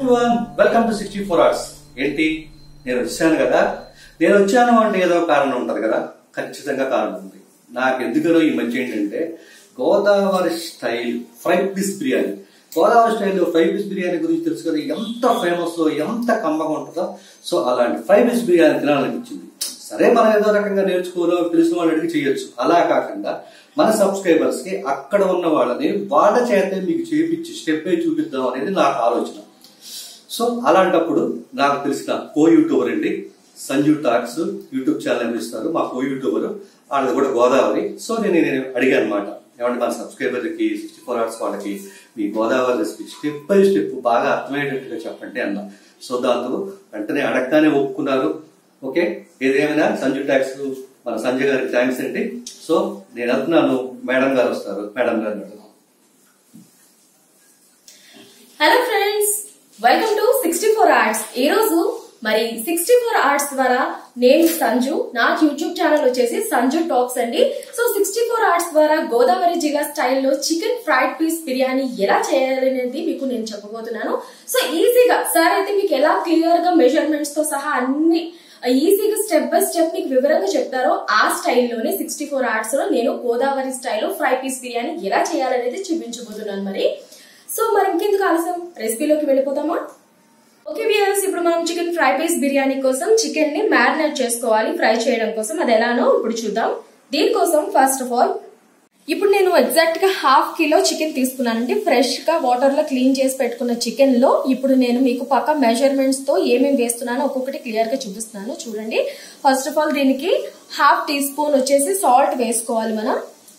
Everyone welcome to sixty four hours ఏంటి నేను వచ్చాను కదా నేను వచ్చాను అంటే ఏదో కారణం ఉంటది కదా ఖచ్చితంగా కారణం ఉంది నాకు ఎందుకనో ఈ మధ్య ఏంటంటే Godavari style fry piece biryani Godavari style fry piece biryani గురించి తెలుసు కదా ఎంత ఫేమస్ ఎంత కమ్మగా ఉంటుందో సో అలాంటి ఫ్రై పీస్ బిర్యానీ తినాలనిపించింది సరే మనం ఏదో రకంగా నేర్చుకోలో తెలిసిన వాళ్ళు అడిగి చేయొచ్చు అలా కాకుండా మన సబ్స్క్రైబర్స్ కి అక్కడ ఉన్న వాళ్ళని వాళ్ళ చేతే మీకు చేపించి స్టెప్ బై చూపిద్దాం అనేది నాకు ఆలోచన సో అలాంటప్పుడు నాకు తెలిసిన కో యూట్యూబర్ అండి సంజు టాక్స్ యూట్యూబ్ ఛానల్ నిర్మిస్తారు మా కో యూట్యూబర్ వాళ్ళది కూడా గోదావరి సో నేను నేను అడిగాను అనమాట ఏమంటే మన సబ్స్క్రైబర్ కి సిక్స్టీ ఫోర్ అవర్స్ వాళ్ళకి మీ Godavari recipe step by step బాగా అర్థమయ్యేటట్టుగా చెప్పండి అన్న సో దాంతో వెంటనే అడగగానే ఒప్పుకున్నారు ఓకే ఏదేమైనా సంజు టాక్స్ మన సంజయ్ గారికి థ్యాంక్స్ అండి సో నేను వెళ్తున్నాను మేడం గారు వస్తారు మేడం గారు అడుగుదాం. Hello friends welcome to sixty four arts ఈ రోజు మరి సిక్స్టీ ఫోర్ ఆర్ట్స్ ద్వారా నేను సంజు నా యూట్యూబ్ ఛానల్ వచ్చేసి సంజు టాక్స్ అండి సో సిక్స్టీ ఫోర్ ఆర్ట్స్ ద్వారా గోదావరి జిల్లా స్టైల్లో చికెన్ ఫ్రైడ్ పీస్ బిర్యానీ ఎలా చేయాలనేది మీకు నేను చెప్పబోతున్నాను సో ఈజీగా సార్ అయితే మీకు ఎలా క్లియర్ గా మెజర్మెంట్స్ తో సహా అన్ని ఈజీగా స్టెప్ బై స్టెప్ మీకు వివరంగా చెప్తారో ఆ స్టైల్లోనే సిక్స్టీ ఫోర్ ఆర్ట్స్ లో నేను గోదావరి స్టైల్లో ఫ్రై పీస్ బిర్యానీ ఎలా చేయాలనేది చూపించబోతున్నాను మరి సో మరి ఇంకెందుకు ఆలస్యం రెసిపీలోకి వెళ్ళిపోతామా ఓకే వ్యూయర్స్ ఇప్పుడు మనం చికెన్ ఫ్రై పీస్ బిర్యానీ కోసం చికెన్ ని మ్యారినేట్ చేసుకోవాలి ఫ్రై చేయడం కోసం అది ఎలానో ఇప్పుడు చూద్దాం దీనికోసం ఫస్ట్ ఆఫ్ ఆల్ ఇప్పుడు నేను ఎగ్జాక్ట్ గా హాఫ్ కిలో చికెన్ తీసుకున్నానంటే ఫ్రెష్ గా వాటర్ లో క్లీన్ చేసి పెట్టుకున్న చికెన్ లో ఇప్పుడు నేను మీకు పక్క మెజర్మెంట్స్ తో ఏమేమి వేస్తున్నానో ఒక్కొక్కటి క్లియర్ గా చూపిస్తున్నాను చూడండి ఫస్ట్ ఆఫ్ ఆల్ దీనికి హాఫ్ టీ స్పూన్ వచ్చేసి సాల్ట్ వేసుకోవాలి మనం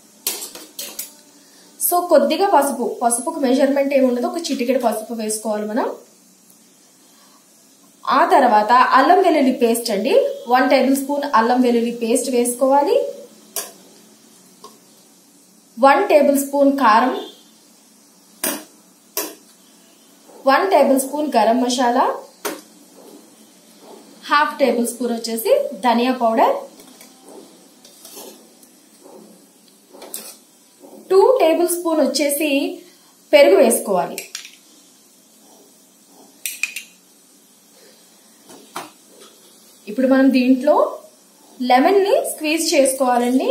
సో కొద్దిగా పసుపు పసుపుకు మెజర్మెంట్ ఏమి ఉండదు ఒక చిటికెడు పసుపు వేసుకోవాలి మనం ఆ తర్వాత అల్లం వెల్లుల్లి పేస్ట్ అండి వన్ టేబుల్ స్పూన్ అల్లం వెల్లుల్లి పేస్ట్ వేసుకోవాలి వన్ టేబుల్ స్పూన్ కారం one tablespoon garam masala half tablespoon వచ్చేసి dhaniya powder two tablespoon వచ్చేసి పెరుగు వేసుకోవాలి ఇప్పుడు మనం దీంట్లో లెమన్ ని స్క్వీజ్ చేసుకోవాలండి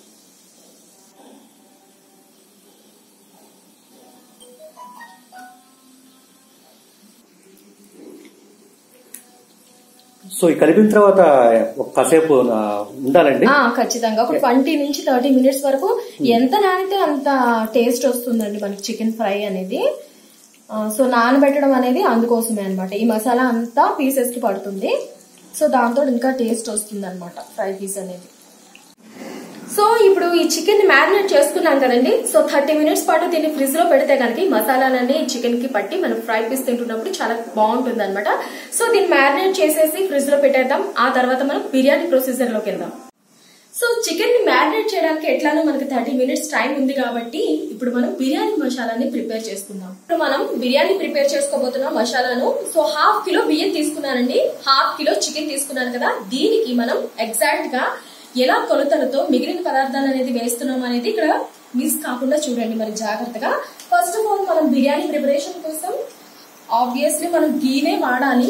సో ఈ కలిపిన తర్వాత ఒక కాసేపు ఆ, ఉండాలండి ఆ, ఖచ్చితంగా ఒక ట్వంటీ నుంచి థర్టీ మినిట్స్ వరకు ఎంత నానితే అంత టేస్ట్ వస్తుందండి మనకి చికెన్ ఫ్రై అనేది ఆ, సో నానబెట్టడం అనేది అందుకోసమే అన్నమాట ఈ మసాలా అంతా పీసెస్ కి పడుతుంది సో దాంతో ఇంకా టేస్ట్ వస్తుంది అనమాట ఫ్రై పీస్ అనేది సో ఇప్పుడు ఈ చికెన్ ని మ్యారినేట్ చేసుకున్నాం కదండి సో థర్టీ మినిట్స్ పాటు దీన్ని ఫ్రిడ్జ్ లో పెడితే కనుక ఈ మసాలాలన్నీ చికెన్ కి పట్టి మనం ఫ్రై పీస్ తింటున్నప్పుడు చాలా బాగుంటుంది అనమాట సో దీన్ని మ్యారినేట్ చేసేసి ఫ్రిడ్జ్ లో పెట్టేద్దాం ఆ తర్వాత మనం బిర్యానీ ప్రొసీజర్ లోకి వెళ్దాం సో చికెన్ ని మ్యారినేట్ చేయడానికి ఎట్లానో మనకి థర్టీ మినిట్స్ టైం ఉంది కాబట్టి ఇప్పుడు మనం బిర్యానీ మసాలాని ప్రిపేర్ చేసుకుందాం ఇప్పుడు మనం బిర్యానీ ప్రిపేర్ చేసుకోబోతున్నాం మసాలాను సో హాఫ్ కిలో బియ్యం తీసుకున్నానండి హాఫ్ కిలో చికెన్ తీసుకున్నాను కదా దీనికి మనం ఎగ్జాక్ట్ గా ఎలా కొలతలతో మిగిలిన పదార్థాలు అనేది వేస్తున్నాం అనేది ఇక్కడ మిస్ కాకుండా చూడండి మరి జాగ్రత్తగా ఫస్ట్ ఆఫ్ ఆల్ మనం బిర్యానీ ప్రిపరేషన్ కోసం ఆబ్వియస్లీ మనం గీనే వాడాలి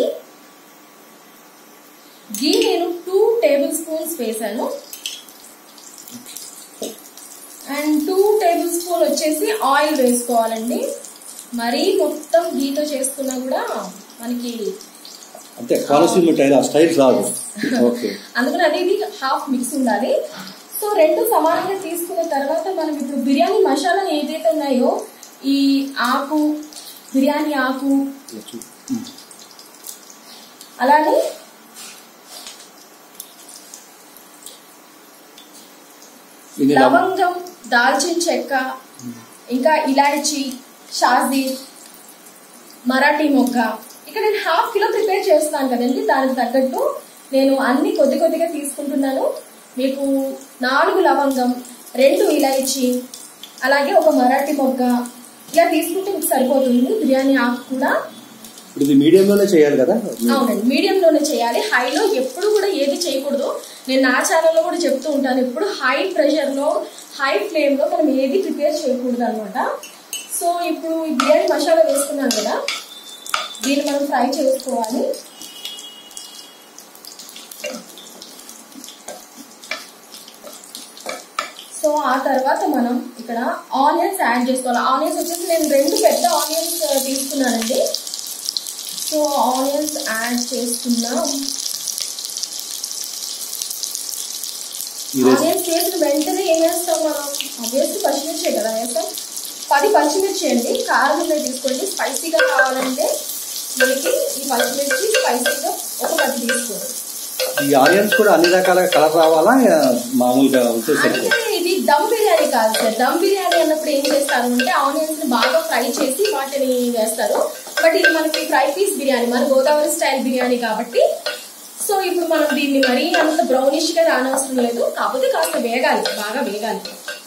గీ నేను టూ టేబుల్ స్పూన్స్ వేసాను అండ్ టూ టేబుల్ స్పూన్ వచ్చేసి ఆయిల్ వేసుకోవాలండి మరీ మొత్తం గీతో చేసుకున్నా కూడా మనకి అంటే కోనసీమ స్టైల్ ఆ స్టైల్ రాదు ఓకే అందుకని అనేది హాఫ్ మిక్స్ ఉండాలి సో రెండు సమానంగా తీసుకున్న తర్వాత మనం ఇప్పుడు బిర్యానీ మసాలా ఏదైతే ఉన్నాయో ఈ ఆకు బిర్యానీ ఆకు అలానే ఇది లవంగం దాల్చిన చెక్క ఇంకా ఇలాచి షాజీ మరాఠీ మొగ్గ ఇక్కడ నేను హాఫ్ కిలో ప్రిపేర్ చేస్తాను కదండి దానికి తగ్గట్టు నేను అన్ని కొద్ది కొద్దిగా తీసుకుంటున్నాను మీకు నాలుగు లవంగం రెండు ఇలాచి అలాగే ఒక మరాఠీ మొగ్గ ఇలా తీసుకుంటే మీకు సరిపోతుంది బిర్యానీ ఆకు కూడా ఇప్పుడు ఇది మీడియంలోనే చేయాలి కదా అవునండి మీడియం లోనే చేయాలి హైలో ఎప్పుడు కూడా ఏది చేయకూడదు నేను నా ఛానల్లో కూడా చెప్తూ ఉంటాను ఎప్పుడు హై ప్రెషర్ లో హై ఫ్లేమ్ లో మనం ఏది ప్రిపేర్ చేయకూడదు అనమాట సో ఇప్పుడు ఈ బిర్యానీ మసాలా వేసుకున్నాను కదా దీన్ని మనం ఫ్రై చేసుకోవాలి సో ఆ తర్వాత మనం ఇక్కడ ఆనియన్స్ యాడ్ చేసుకోవాలి ఆనియన్స్ వచ్చేసి నేను రెండు పెద్ద ఆనియన్స్ తీసుకున్నానండి సో ఆనియన్స్ యాడ్ చేసుకున్నాం ఈ రెసిపీ ఆనియన్స్ వేసిన వెంటనే ఏం వేస్తాం మనం ఆబ్వియస్లీ పచ్చిమిర్చి కదా వేస్తాం పది పచ్చిమిర్చి అండి కారం ఉన్నది తీసుకోండి స్పైసీగా కావాలంటే మనకి ఈ పచ్చిమిర్చి స్పైసీగా ఒక పది తీసుకోండి ఈ ఆనియన్స్ కూడా అన్ని రకాల కలర్ రావాలా మామూలుగా ఉంటే అంటే సరిపోతుంది ఇది దమ్ బిర్యానీ కాదు సార్ దమ్ బిర్యానీ అన్నప్పుడు ఏం చేస్తారు అంటే ఆనియన్స్ ని బాగా ఫ్రై చేసి వాటిని వేస్తారు బట్ ఇది మనకి ఫ్రై పీస్ బిర్యానీ మన గోదావరి స్టైల్ బిర్యానీ కాబట్టి సో ఇప్పుడు మనం దీన్ని మరీ అంత బ్రౌనిష్ గా రానవసరం లేదు కాకపోతే కాస్త వేగాలి బాగా వేగాలి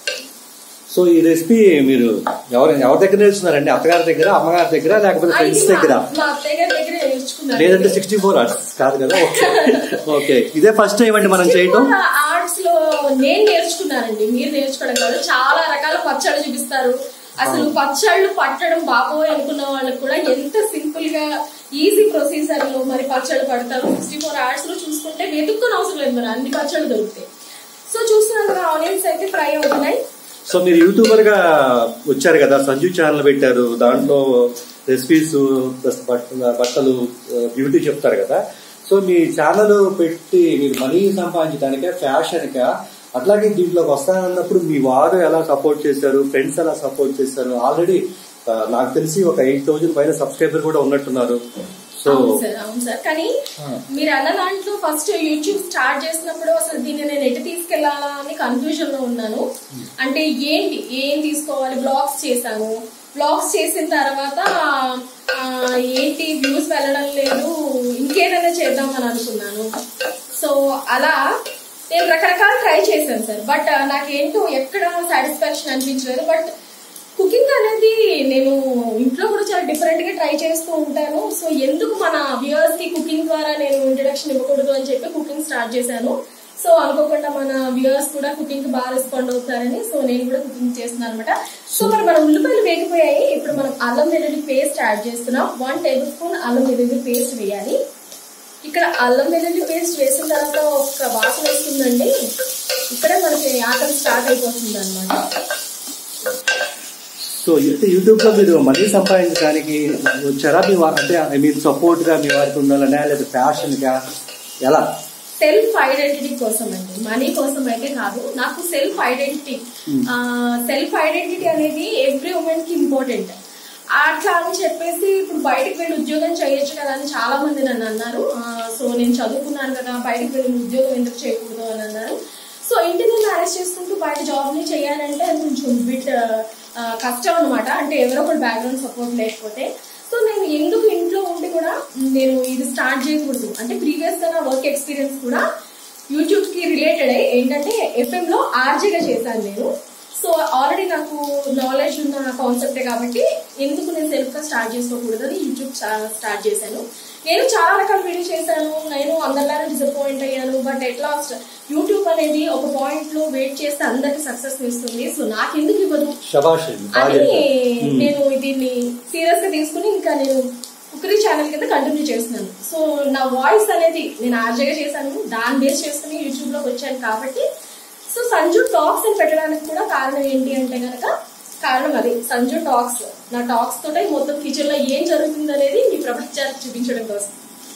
సో ఈ రెసిపీ మీరు ఎవరు ఎవరి దగ్గర నేర్చుకున్నారండి అత్తగారి దగ్గర అమ్మగారి దగ్గర లేకపోతే ఆ, ఇది ఫ్రెండ్స్ మా- దగ్గర మా అత్తయ్య గారి దగ్గర నేర్చుకున్నాను లేదంటే సిక్స్టీ ఫోర్ అవర్స్ కాదు కదా ఓకే ఓకే ఇదే ఫస్ట్ టైం అండి మనం చేయటం ఆర్ట్స్ లో నేను నేర్చుకున్నానండి మీరు నేర్చుకోవడం కాదు చాలా రకాల పచ్చళ్ళు చూపిస్తారు అసలు పచ్చళ్ళు పట్టడం బాబోయ్ అనుకున్న వాళ్ళకి కూడా ఎంత సింపుల్ గా ఈజీ ప్రొసీజర్ లో మరి పచ్చళ్ళు పడతారు సిక్స్టీ ఫోర్ అవర్స్ లో చూసుకుంటే వెతుక్కుని అవసరం లేదు మరి అన్ని పచ్చళ్ళు దొరుకుతాయి సో చూస్తున్నాను కదా ఆనియన్స్ అయితే ఫ్రై అవుతున్నాయి సో మీరు యూట్యూబర్ గా వచ్చారు కదా సంజు ఛానల్ పెట్టారు దాంట్లో రెసిపీస్ ప్లస్ బట్టలు బట్టలు బ్యూటీ చెప్తారు కదా సో మీ ఛానల్ పెట్టి మీరు మనీ సంపాదించడానికే ఫ్యాషన్ గా అట్లాగే దీంట్లోకి వస్తానన్నప్పుడు మీ వారు ఎలా సపోర్ట్ చేశారు ఫ్రెండ్స్ ఎలా సపోర్ట్ చేశారు ఆల్రెడీ నాకు తెలిసి ఒక ఎయిట్ థౌజండ్ పైన సబ్స్క్రైబర్ కూడా ఉన్నట్టున్నారు సో అవును సార్ అవును సార్ కానీ ఆ. మీరు అన్న దాంట్లో ఫస్ట్ యూట్యూబ్ స్టార్ట్ చేసినప్పుడు అసలు దీన్ని నేను ఎటు తీసుకెళ్లాలా అని కన్ఫ్యూజన్ లో ఉన్నాను అంటే ఏంటి ఏం తీసుకోవాలి బ్లాగ్స్ చేశాను బ్లాగ్స్ చేసిన తర్వాత ఆ, ఏంటి వ్యూస్ వెళ్ళడం లేదు ఇంకేదైనా చేద్దామని అనుకున్నాను సో అలా నేను రకరకాల ట్రై చేశాను సార్ బట్ నాకేంటో ఎక్కడ సాటిస్ఫాక్షన్ అనిపించలేదు బట్ కుకింగ్ అనేది నేను ఇంట్లో కూడా చాలా డిఫరెంట్ గా ట్రై చేస్తూ ఉంటాను సో ఎందుకు మన వ్యూవర్స్ కి కుకింగ్ ద్వారా నేను ఇంట్రడక్షన్ ఇవ్వకూడదు అని చెప్పి కుకింగ్ స్టార్ట్ చేశాను సో అనుకోకుండా మన వ్యూవర్స్ కూడా కుకింగ్ కి బాగా రెస్పాండ్ అవుతారని సో నేను కూడా కుకింగ్ చేస్తున్నాను అనమాట సో మరి మన ఉల్లిపాయలు వేగిపోయాయి ఇప్పుడు మనం అల్లం వెల్లుల్లి పేస్ట్ యాడ్ చేస్తున్నాం వన్ టేబుల్ స్పూన్ అల్లం వెల్లుల్లి పేస్ట్ వేయాలి ఇక్కడ అల్లం వెల్లుల్లి పేస్ట్ వేసిన తర్వాత ఒక వాసన వస్తుందండి ఇక్కడే మనకి ఆకలి స్టార్ట్ అయిపోతుంది అనమాట సో అయితే యూట్యూబ్ లో మీరు మనీ సంపాదించడానికి వచ్చారా మీ వా- అంటే ఐ మీన్ సపోర్ట్ గా మీ వారికి ఉండాలనే లేదా ఫ్యాషన్ గా ఎలా సెల్ఫ్ ఐడెంటిటీ కోసం అండి మనీ కోసం అయితే కాదు నాకు సెల్ఫ్ ఐడెంటిటీ సెల్ఫ్ ఐడెంటిటీ అనేది ఎవ్రీ ఉమెన్ కి ఇంపార్టెంట్ అట్లా అని చెప్పేసి ఇప్పుడు బయటకు వెళ్ళి ఉద్యోగం చేయొచ్చు కదా అని చాలా మంది నన్ను అన్నారు సో నేను చదువుకున్నాను కదా బయటకు వెళ్ళి ఉద్యోగం ఎందుకు చేయకూడదు అని అన్నారు సో ఇంటిని మేనేజ్ చేసుకుంటూ బయట జాబ్ ని చేయాలంటే అది కొంచెం బిట్ కష్టం అనమాట అంటే ఎవరో ఒకటి బ్యాక్గ్రౌండ్ సపోర్ట్ లేకపోతే సో నేను ఎందుకు ఇంట్లో ఉండి కూడా నేను ఇది స్టార్ట్ చేయకూడదు అంటే ప్రీవియస్ గా నా వర్క్ ఎక్స్పీరియన్స్ కూడా యూట్యూబ్ కి రిలేటెడ్ ఏంటంటే ఎఫ్ఎం లో ఆర్జేగా చేశాను నేను సో ఆల్రెడీ నాకు నాలెడ్జ్ ఉన్న కాన్సెప్టే కాబట్టి ఎందుకు నేను సెల్ఫ్ గా స్టార్ట్ చేసుకోకూడదు అని యూట్యూబ్ స్టార్ట్ చేశాను నేను చాలా రకాల వీడియో చేశాను నేను అందరిలానే డిసప్పాయింట్ అయ్యాను బట్ ఎట్ లాస్ట్ యూట్యూబ్ అనేది ఒక పాయింట్ లో వెయిట్ చేస్తే అందరికి సక్సెస్ ఇస్తుంది సో నాకు ఎందుకు ఇవ్వదు శబాష్ అండి బాగా అని చెప్పారు. మ్మ్. నేను దీన్ని సీరియస్ గా తీసుకుని ఇంకా నేను కుక్కరీ ఛానల్ కింద కంటిన్యూ చేస్తున్నాను సో నా వాయిస్ అనేది నేను ఆర్జేగా చేశాను దాన్ని బేస్ చేసుకుని యూట్యూబ్ లోకి వచ్చాను కాబట్టి సో సంజు టాక్స్ అని పెట్టడానికి కూడా కారణం ఏంటి అంటే గనక కారణం అది సంజు టాక్స్ నా టాక్స్ తోటే మొత్తం కిచెన్ లో ఏం జరుగుతుంది అనేది మీ ప్రపంచానికి చూపించడం కోసం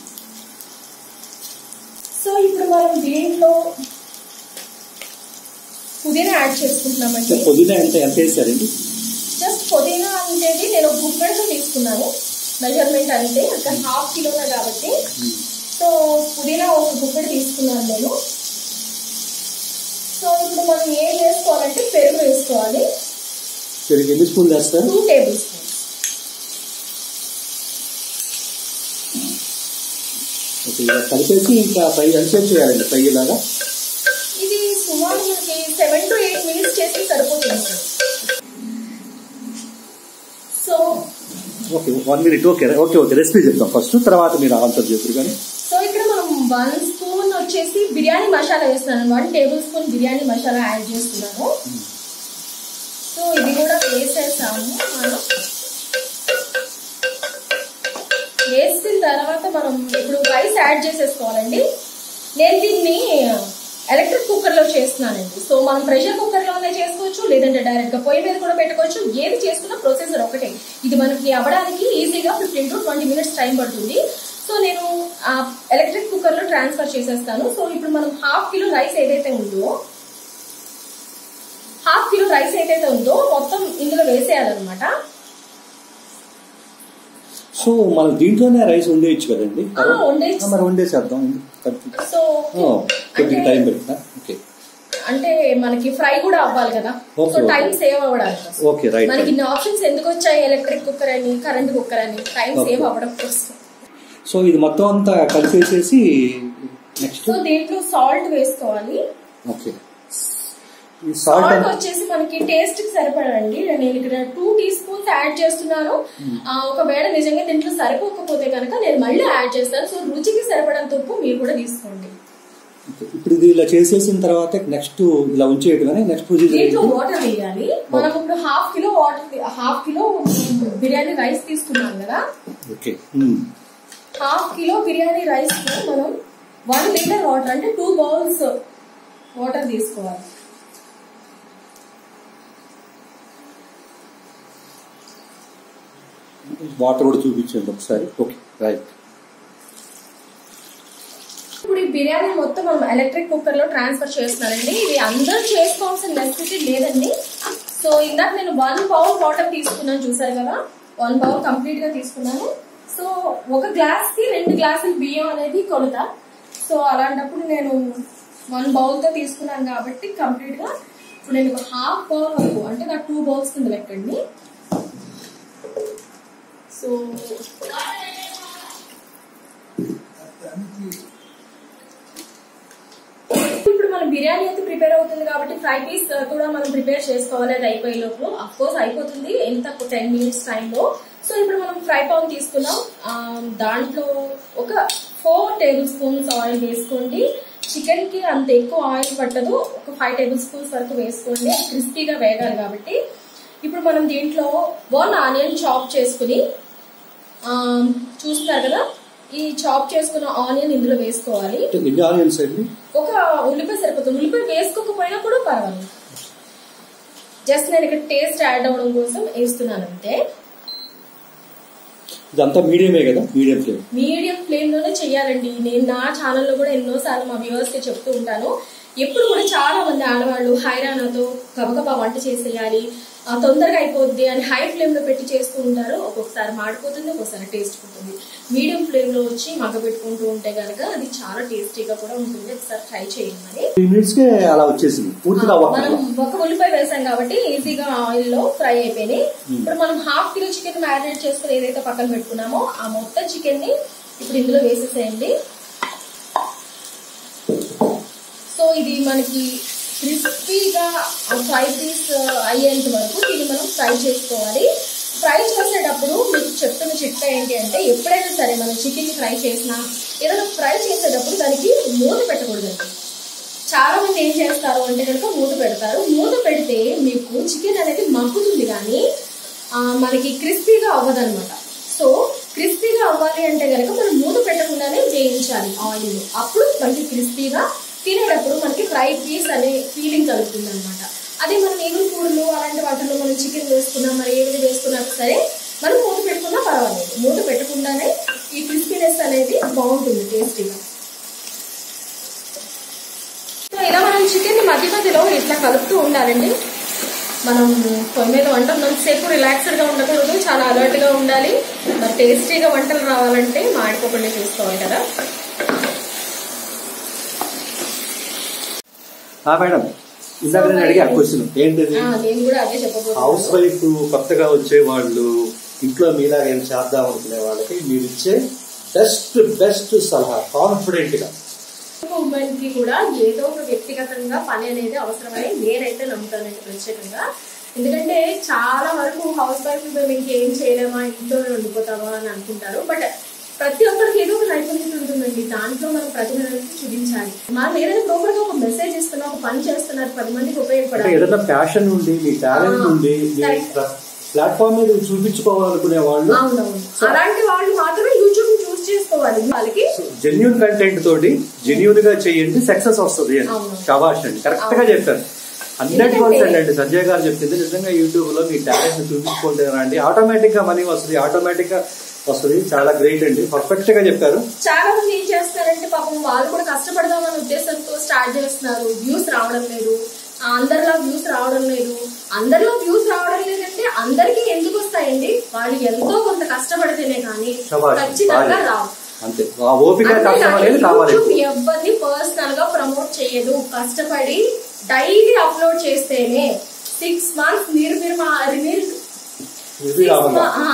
సో ఇప్పుడు మనం దీంట్లో పుదీనా యాడ్ చేసుకుంటున్నామండి పుదీనా ఎంత ఎంత వేసారండి జస్ట్ పుదీనా అనేది నేను ఒక గుప్పెడుతో తీసుకున్నాను మెజర్మెంట్ అంటే అక్కడ హాఫ్ కిలోనే కాబట్టి సో పుదీనా ఒక గుప్పెడు తీసుకున్నాను నేను సో ఇప్పుడు మనం ఏం వేసుకోవాలంటే పెరుగు వేసుకోవాలి పెరుగు ఎన్ని స్పూన్ వేస్తారు టూ టేబుల్ స్పూన్స్ ఓకే, ఇలా కలిపేసి ఇంకా ఫ్రై ఎంతసేపు చేయాలండి ఫ్రై లాగా ఇది సుమారు మనకి సెవెన్ టు ఎయిట్ మినిట్స్ చేస్తే సరిపోతుంది sir so okay one minute okay okay okay recipe చెప్తాం ఫస్ట్ తర్వాత మీరు ఆన్సర్ చేద్దరు కానీ సో ఇక్కడ మనం వన్ స్పూన్ వచ్చేసి బిర్యానీ మసాలా వేస్తున్నాను one tablespoon biryani masala add చేస్తున్నాను సో ఇది కూడా వేసేసాము మనం వేసిన తర్వాత మనం ఇప్పుడు రైస్ యాడ్ చేసేసుకోవాలండి నేను దీన్ని ఎలక్ట్రిక్ కుక్కర్ లో చేస్తున్నానండి సో మనం ప్రెషర్ కుక్కర్ లోనే చేసుకోవచ్చు లేదంటే డైరెక్ట్ గా పొయ్యి మీద కూడా పెట్టుకోవచ్చు ఏది చేసుకున్న ప్రొసెసర్ ఒకటే ఇది మనకి అవ్వడానికి ఈజీగా fifteen to twenty minutes time పడుతుంది సో నేను ఆ ఎలక్ట్రిక్ కుక్కర్ లో ట్రాన్స్ఫర్ చేసేస్తాను సో ఇప్పుడు మనం హాఫ్ కిలో రైస్ ఏదైతే ఉందో హాఫ్ కిలో రైస్ ఏదైతే ఉందో మొత్తం ఇందులో వేసేయాలన్నమాట సో మనం దీంట్లోనే రైస్ వండేయచ్చు కదండి ఆ, వండేయచ్చు. ఆ, మరి వండేసేద్దాం ఎందుకు? సో ఓ, కొద్దిగా అంటే- టైం పెట్టినా ఓకే అంటే మనకి ఫ్రై కూడా అవ్వాలి కదా Okay, so okay. Time save అవ్వడానికి ఓకే రైట్ మనకి ఇన్ని ఆప్షన్స్ ఎందుకు వచ్చాయి ఎలక్ట్రిక్ కుక్కర్ అని కరెంట్ కుక్కర్ అని టైం Okay. సేవ్ అవ్వడం కోసం సో ఇది మొత్తం అంతా కలిపేసేసి నెక్స్ట్ సో దీంట్లో సాల్ట్ వేసుకోవాలి ఓకే ఈ సాల్ట్ సాల్ట్ వచ్చేసి మనకి టేస్ట్ కి సరిపడండి నేను ఇక్కడ టూ టీ స్పూన్స్ యాడ్ చేస్తున్నాను ఆ, ఒకవేళ నిజంగా దీంట్లో సరిపోకపోతే కనుక నేను మళ్ళీ యాడ్ చేస్తాను సో రుచికి సరిపడంత ఉప్పు మీరు కూడా తీసుకోండి ఇప్పుడు ఇది ఇలా చేసేసిన తర్వాత నెక్స్ట్ ఇలా ఉంచేయటమే నెక్స్ట్ ప్రొసీజర్ దీంట్లో వాటర్ వేయాలి మనం ఇప్పుడు half kilo water half kilo biryani rice తీసుకున్నాం కదా okay half kilo biryani rice కి మనం వన్ లీటర్ వాటర్ అంటే టూ బౌల్స్ వాటర్ తీసుకోవాలి వాటర్ కూడా చూపించండి ఒకసారి ఓకే రైట్ ఇప్పుడు ఈ బిర్యానీ మొత్తం మనం ఎలక్ట్రిక్ కుక్కర్ లో ట్రాన్స్ఫర్ చేస్తున్నానండి ఇది అందరూ చేసుకోవాల్సిన నెసిటీ లేదండి సో ఇందాక నేను వన్ బౌల్ వాటర్ తీసుకున్నాను చూసారు కదా వన్ బౌల్ కంప్లీట్ గా తీసుకున్నాను సో ఒక గ్లాస్ కి రెండు గ్లాసులు బియ్యం అనేది కొలత సో అలాంటప్పుడు నేను వన్ బౌల్ తో తీసుకున్నాను కాబట్టి కంప్లీట్ గా ఇప్పుడు నేను ఒక హాఫ్ బౌల్ వరకు అంటే నాకు టూ బౌల్స్ కింద లెక్కండి సో ఇప్పుడు మన బిర్యానీ అయితే ప్రిపేర్ అవుతుంది కాబట్టి ఫ్రై పీస్ కూడా మనం ప్రిపేర్ చేసుకోవాలి అది అయిపోయే లోపల అఫ్ కోర్స్ అయిపోతుంది ఎంత టెన్ మినిట్స్ టైంలో సో ఇప్పుడు మనం ఫ్రై పాన్ తీసుకున్నాం ఆ, దాంట్లో ఒక ఫోర్ టేబుల్ స్పూన్స్ ఆయిల్ వేసుకోండి చికెన్ కి అంత ఎక్కువ ఆయిల్ పట్టదు ఒక ఫైవ్ టేబుల్ స్పూన్స్ వరకు వేసుకోండి క్రిస్పీగా వేగాలి కాబట్టి ఇప్పుడు మనం దీంట్లో వన్ ఆనియన్ చాప్ చేసుకుని ఆ, చూస్తున్నారు కదా ఈ చాప్ చేసుకున్న ఆనియన్ ఇందులో వేసుకోవాలి ఎన్ని ఆనియన్స్ అండి ఒక ఉల్లిపాయ సరిపోతుంది ఉల్లిపాయ వేసుకోకపోయినా కూడా పర్వాలేదు జస్ట్ నేను ఇక్కడ టేస్ట్ యాడ్ అవ్వడం కోసం వేస్తున్నాను అంతే ఇదంతా మీడియమే కదా మీడియం ఫ్లేమ్ మీడియం ఫ్లేమ్ లోనే చెయ్యాలండి నేను నా ఛానల్లో కూడా ఎన్నో సార్లు మా వ్యూవర్స్ కి చెప్తూ ఉంటాను ఎప్పుడు కూడా చాలా మంది ఆడవాళ్ళు హైరానాతో గబగబా వంట చేసేయాలి ఆ, తొందరగా అయిపోద్ది అని హై ఫ్లేమ్ లో పెట్టి చేస్తూ ఉంటారు ఒక్కొక్కసారి మాడిపోతుంది ఒక్కొక్కసారి టేస్ట్ ఉంటుంది మీడియం ఫ్లేమ్ లో వచ్చి మగ్గ పెట్టుకుంటూ ఉంటే గనక అది చాలా టేస్టీగా కూడా ఉంటుంది ఒకసారి ట్రై చేయండి మరి త్రీ మినిట్స్ కే అలా వచ్చేసింది పూర్తిగా మనం అవ్వక్కర్లా ఒక ఉల్లిపాయ వేసాం కాబట్టి ఈజీగా ఆయిల్ లో ఫ్రై అయిపోయినాయి ఇప్పుడు మనం హాఫ్ కిలో చికెన్ మ్యారినేట్ చేసుకుని ఏదైతే పక్కన పెట్టుకున్నామో ఆ మొత్తం చికెన్ ని ఇప్పుడు ఇందులో వేసేసేయండి సో ఇది మనకి క్రిస్పీగా ఫ్రై పీస్ అయ్యేంత వరకు దీన్ని మనం ఫ్రై చేసుకోవాలి ఫ్రై చేసేటప్పుడు మీకు చెప్తున్న చిట్కా ఏంటి అంటే ఎప్పుడైనా సరే మనం చికెన్ ఫ్రై చేసినా ఏదైనా ఫ్రై చేసేటప్పుడు దానికి మూత పెట్టకూడదండి చాలా మంది ఏం చేస్తారు అంటే కనుక మూత పెడతారు మూత పెడితే మీకు చికెన్ అనేది మగ్గుతుంది కానీ ఆ, మనకి క్రిస్పీగా అవ్వదన్నమాట సో క్రిస్పీగా అవ్వాలి అంటే కనుక మనం మూత పెట్టకుండానే వేయించాలి ఆయిల్ అప్పుడు మనకి క్రిస్పీగా తినేటప్పుడు మనకి ఫ్రై పీస్ అనే ఫీలింగ్ కలుగుతుంది అనమాట అదే మనం ఏగురు కూరలు అలాంటి వాటిలో మనం చికెన్ వేసుకున్నా మరి ఏది వేసుకున్నా సరే మనం మూత పెట్టుకున్నా పర్వాలేదు మూత పెట్టకుండానే ఈ క్రిస్పీనెస్ అనేది బాగుంటుంది టేస్టీగా సో ఇలా మనం చికెన్ ని మధ్య మధ్యలో ఇట్లా కలుపుతూ ఉండాలండి మనం పొయ్యి మీద వంట ఉన్నంతసేపు రిలాక్స్డ్ గా ఉండకూడదు చాలా అలర్ట్ గా ఉండాలి మరి టేస్టీగా వంటలు రావాలంటే మాడిపోకుండా చూసుకోవాలి కదా మేడం ఇందాక నేను అడిగా క్వశ్చన్ ఏంటిది ఆ, నేను కూడా అదే హౌస్ చెప్పబోతున్నాను వైఫ్ కొత్తగా వచ్చే వాళ్ళు ఇంట్లో మీలా ఏం చేద్దాం అనుకునే వాళ్ళకి మీరు ఇచ్చే బెస్ట్ బెస్ట్ సలహా కాన్ఫిడెంట్ గా ఉమెన్ కి కూడా ఏదో ఒక వ్యక్తిగతంగా పని అనేది అవసరమని నేనైతే నమ్ముతానండి ప్రత్యేకంగా ఎందుకంటే చాలా వరకు హౌస్ వైఫ్ మేము ఇంకేం చేయలేమా ఇంట్లోనే ఉండిపోతామా అని అనుకుంటారు బట్ ప్రతి ఒక్కరికి ఏదో ఒక నైపుణ్యత ఉంటుందండి దాంట్లో మనం ప్రతిభ అనేది చూపించాలి మనం ఏదైనా ప్రాపర్ గా ఒక మెసేజ్ ఇస్తున్నాం ఒక పని చేస్తున్నారు పది మందికి అంటే ఉపయోగపడాలి ఏదైనా ప్యాషన్ ఉండి మీ టాలెంట్ ఆ, ఉండి మీ correct. ప్లాట్ఫామ్ మీద చూపించుకోవాలనుకునే వాళ్ళు అవునవును అలాంటి వాళ్ళు మాత్రమే యూట్యూబ్ చూస్ చేసుకోవాలి వాళ్ళకి జెన్యున్ కంటెంట్ తోటి జెన్యున్ గా చేయండి సక్సెస్ వస్తుంది అని అవును. శబాష్ అండి కరెక్ట్ గా చెప్పారు హండ్రెడ్ పర్సెంట్ అండి సంజయ్ గారు చెప్పింది నిజంగా యూట్యూబ్ లో మీ టాలెంట్ ని చూపించుకుంటే రండి ఆటోమేటిక్ గా మనీ వస్తుంది ఆటోమేటిక్ గా వస్తుంది చాలా గ్రేట్ అండి పర్ఫెక్ట్ గా చెప్పారు చాలా మంది ఏం చేస్తారంటే పాపం వాళ్ళు కూడా కష్టపడదామనే ఉద్దేశంతో స్టార్ట్ చేస్తున్నారు వ్యూస్ రావడం లేదు ఆ, అందరిలో వ్యూస్ రావడం లేదు అందరిలో వ్యూస్ రావడం లేదంటే అందరికీ ఎందుకు వస్తాయండి వాళ్ళు ఎంతో కొంత కష్టపడితేనే కానీ శబాష్ ఖచ్చితంగా బాగా. రావు అంతే ఆ ఓపిక కష్టం అనేది కావాలి యూట్యూబ్ ఎవరిని పర్సనల్ గా ప్రమోట్ చేయదు కష్టపడి డైలీ అప్లోడ్ చేస్తేనే సిక్స్ మంత్స్ మీరు మీరు మా మీరు విరామంగా ఆ.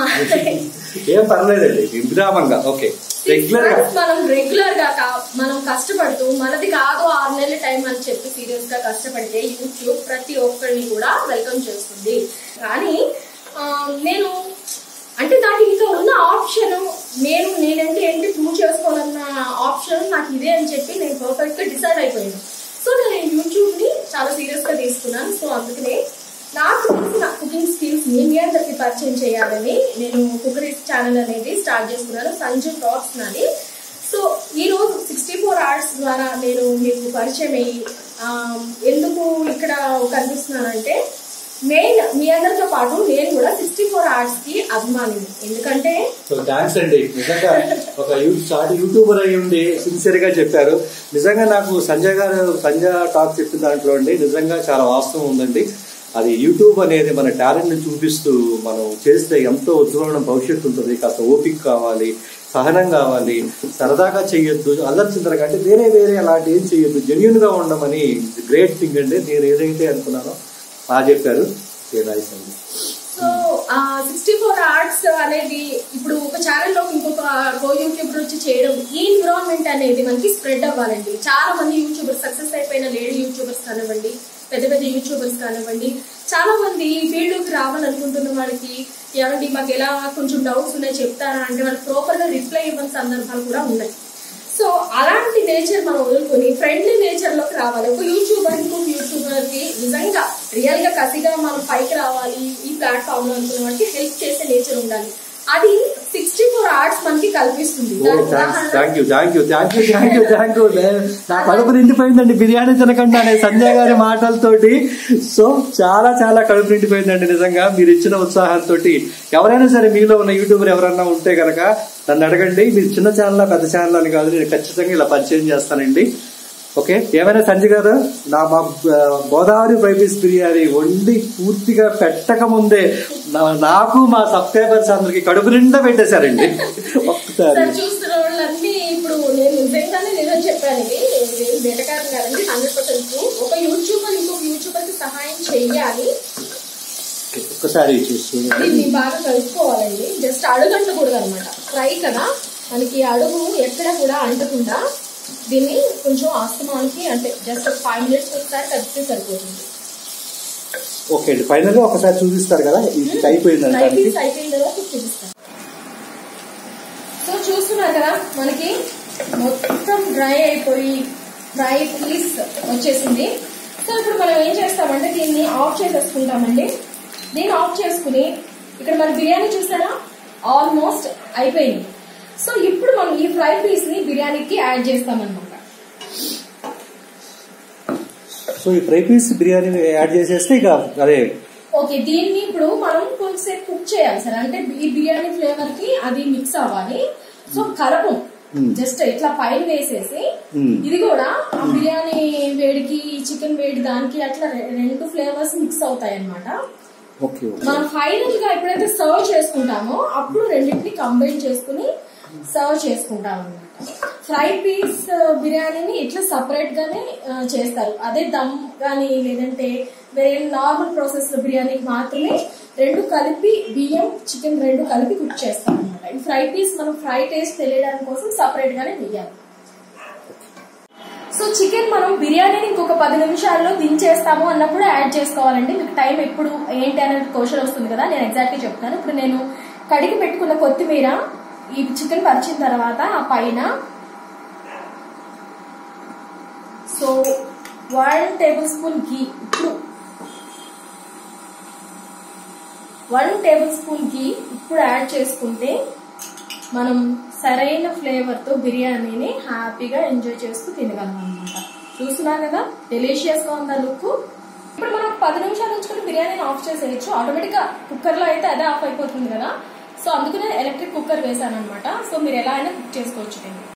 ఏం పర్లేదండి విరామంగా ఓకే రెగ్యులర్ గా Six months మనం రెగ్యులర్ గా కా- మనం కష్టపడుతూ మనది కాదు ఆరు నెలల టైం అని చెప్పి సీరియస్ గా కష్టపడితే యూట్యూబ్ ప్రతి ఒక్కరిని కూడా వెల్కమ్ చేస్తుంది కానీ ఆ, నేను అంటే నాకు ఇంకా ఉన్న ఆప్షన్ నేను నేనంటే ఏంటి ప్రూవ్ చేసుకోవాలన్న ఆప్షన్ నాకు ఇదే అని చెప్పి నేను పర్ఫెక్ట్ గా డిసైడ్ అయిపోయాను సో నేను యూట్యూబ్ ని చాలా సీరియస్ గా తీసుకున్నాను సో అందుకనే నాకు తెలిసిన కుకింగ్ స్కిల్స్ ని మీ అందరికి పరిచయం చేయాలని నేను కుకరీ ఛానల్ అనేది స్టార్ట్ చేసుకున్నాను సంజు టాక్స్ నాది సో ఈ రోజు సిక్స్టీ ఫోర్ అవర్స్ ద్వారా నేను మీకు పరిచయం అయ్యి ఆ, ఎందుకు ఇక్కడ కనిపిస్తున్నానంటే మెయిన్ మీ అందరితో పాటు నేను కూడా సిక్స్టీ ఫోర్ అవర్స్ కి అభిమానిని ఎందుకంటే సో థ్యాంక్స్ అండి నిజంగా ఒక యూ చాటి యూట్యూబర్ అయి ఉండి సిన్సియర్ గా చెప్పారు నిజంగా నాకు సంజయ్ గారు సంజయ్ టాక్ చెప్పిన దాంట్లో అండి నిజంగా చాలా వాస్తవం ఉందండి అది యూట్యూబ్ అనేది మన టాలెంట్ ని చూపిస్తూ మనం చేస్తే ఎంతో ఉజ్వలమైన భవిష్యత్తు ఉంటుంది కాస్త ఓపిక కావాలి సహనం కావాలి సరదాగా చేయొద్దు అల్లరి చింతరగా అంటే వేరే వేరే అలాంటి ఏం చేయొద్దు జెన్యున్ గా ఉండమని గ్రేట్ థింగ్ అండి నేను ఏదైతే అనుకున్నానో బాగా చెప్పారు నైస్ అండి సో సిక్స్టీ ఫోర్ ఆర్ట్స్ అనేది ఇప్పుడు ఒక ఛానల్ లో ఇంకొక కో యూట్యూబర్ వచ్చి చేయడం ఈ ఎన్విరాన్మెంట్ అనేది మనకి స్ప్రెడ్ అవ్వాలండి చాలా మంది యూట్యూబర్స్ సక్సెస్ అయిపోయిన లేడీ యూట్యూబర్స్ కానివ్వండి పెద్ద పెద్ద యూట్యూబర్స్ కానివ్వండి చాలా మంది ఈ ఫీల్డ్ లోకి రావాలనుకుంటున్న వాళ్ళకి ఏమండి మాకు ఎలా కొంచెం డౌట్స్ ఉన్నాయి చెప్తారా అంటే వాళ్ళకి ప్రాపర్ గా రిప్లై ఇవ్వని సందర్భాలు కూడా ఉన్నాయి సో అలాంటి నేచర్ మనం వదులుకొని ఫ్రెండ్లీ నేచర్ లోకి రావాలి ఒక యూట్యూబర్ ఇంకొక యూట్యూబర్ కి నిజంగా రియల్ గా కసిగా మనం పైకి రావాలి ఈ ప్లాట్ఫామ్ లో అనుకున్న వాళ్ళకి హెల్ప్ చేసే నేచర్ ఉండాలి అది సిక్స్టీ ఫోర్ అవర్స్ మనకి కల్పిస్తుంది దానికి ఉదాహరణ thank you thank you thank you thank you thank you నా కడుపు నిండిపోయిందండి బిర్యానీ తినకుండా సంజయ్ గారి మాటలతోటి సో చాలా చాలా కడుపు నిండిపోయిందండి నిజంగా మీరు ఇచ్చిన ఉత్సాహంతో ఎవరైనా సరే మీలో ఉన్న యూట్యూబర్ ఎవరైనా ఉంటే కనుక నన్ను అడగండి మీరు చిన్న ఛానల్ పెద్ద ఛానల్ అని కాదు నేను ఖచ్చితంగా ఇలా పరిచయం చేస్తానండి ఓకే ఏమైనా సంజయ్ గారు నా మా ఆ, గోదావరి బైబీస్ బిర్యానీ వండి పూర్తిగా పెట్టక ముందే నా- నాకు మా సబ్స్క్రైబర్స్ అందరికి కడుపు నిండా పెట్టేశారండి ఒక్కసారి సార్ చూస్తున్న వాళ్ళన్నీ ఇప్పుడు నేను నిజంగానే నిజం చెప్పాను ఇది ఇది వెటకారం కాదండి హండ్రెడ్ పర్సెంట్ ఒక యూట్యూబర్ ఇంకొక యూట్యూబర్ కి సహాయం చెయ్యాలి ఒక్కసారి చూసి చూడండి దీన్ని బాగా కలుపుకోవాలండి జస్ట్ అడుగు అంటకూడదు అనమాట ఫ్రై కదా మనకి అడుగు ఎక్కడ కూడా అంటకుండా దీన్ని కొంచెం ఆస్తమానికి అంటే జస్ట్ ఫైవ్ మినిట్స్ ఒకసారి కలిపితే సరిపోతుంది ఓకే అండి ఫైనల్ గా ఒకసారి చూపిస్తారు కదా ఇది అయిపోయింది ఫ్రై దానికి పీస్ అయిపోయిన తర్వాత చూపిస్తాను సో చూస్తున్నారు కదా మనకి మొత్తం డ్రై అయిపోయి ఫ్రై పీస్ వచ్చేసింది సో ఇప్పుడు మనం ఏం చేస్తామంటే దీన్ని ఆఫ్ చేసేసుకుంటామండి దీన్ని ఆఫ్ చేసుకుని ఇక్కడ మన బిర్యానీ చూసారా ఆల్మోస్ట్ అయిపోయింది సో ఇప్పుడు మనం ఈ ఫ్రై పీస్ ని బిర్యానీకి యాడ్ చేస్తామన్నమాట సో ఈ ఫ్రై పీస్ బిర్యానీ యాడ్ చేసేస్తే ఇక అదే ఓకే దీన్ని ఇప్పుడు మనం కొంచెంసేపు కుక్ చేయాలి సార్ అంటే ఈ బిర్యానీ ఫ్లేవర్ కి అది మిక్స్ అవ్వాలి సో కలపం Hmm. జస్ట్ ఇట్లా పైన వేసేసి Hmm. ఇది కూడా ఆ బిర్యానీ వేడికి చికెన్ వేడి దానికి అట్లా రె- రెండు ఫ్లేవర్స్ మిక్స్ అవుతాయి అన్నమాట ఓకే ఓకే మనం ఫైనల్ గా ఎప్పుడైతే సర్వ్ చేసుకుంటామో అప్పుడు రెండింటిని కంబైన్ చేసుకుని సర్వ్ చేసుకుంటాం అనమాట ఫ్రై పీస్ బిర్యానీని ఇట్లా సపరేట్ గానే ఆ, చేస్తారు అదే దమ్ కానీ లేదంటే వేరే నార్మల్ ప్రాసెస్ బిర్యానీకి మాత్రమే రెండు కలిపి బియ్యం చికెన్ రెండు కలిపి కుక్ చేస్తాం అనమాట ఈ ఫ్రై పీస్ మనం ఫ్రై టేస్ట్ తెలియడానికి కోసం సపరేట్ గానే వేయాలి సో చికెన్ మనం బిర్యానీని ఇంకొక పది నిమిషాల్లో దించేస్తాము అన్నప్పుడు యాడ్ చేసుకోవాలండి మీకు టైం ఎప్పుడు ఏంటి అనేది క్వశ్చన్ వస్తుంది కదా నేను ఎగ్జాక్ట్లీ చెప్తాను ఇప్పుడు నేను కడిగి పెట్టుకున్న కొత్తిమీర ఈ చికెన్ పరిచిన తర్వాత ఆ పైన so one tablespoon ghee ఇప్పుడు వన్ టేబుల్ స్పూన్ ఘీ ఇప్పుడు యాడ్ చేసుకుంటే మనం సరైన ఫ్లేవర్ తో బిర్యానీని హ్యాపీగా ఎంజాయ్ చేస్తూ తినగలం అనమాట చూస్తున్నారు కదా డెలిషియస్ గా ఉందా లుక్ ఇప్పుడు మనం పది నిమిషాలు ఉంచుకుని బిర్యానీని ఆఫ్ చేసేయచ్చు ఆటోమేటిక్ గా కుక్కర్ లో అయితే అదే ఆఫ్ అయిపోతుంది కదా సో అందుకనే ఎలక్ట్రిక్ కుక్కర్ వేసాను అనమాట సో మీరు ఎలా అయినా కుక్ చేసుకోవచ్చు దీన్ని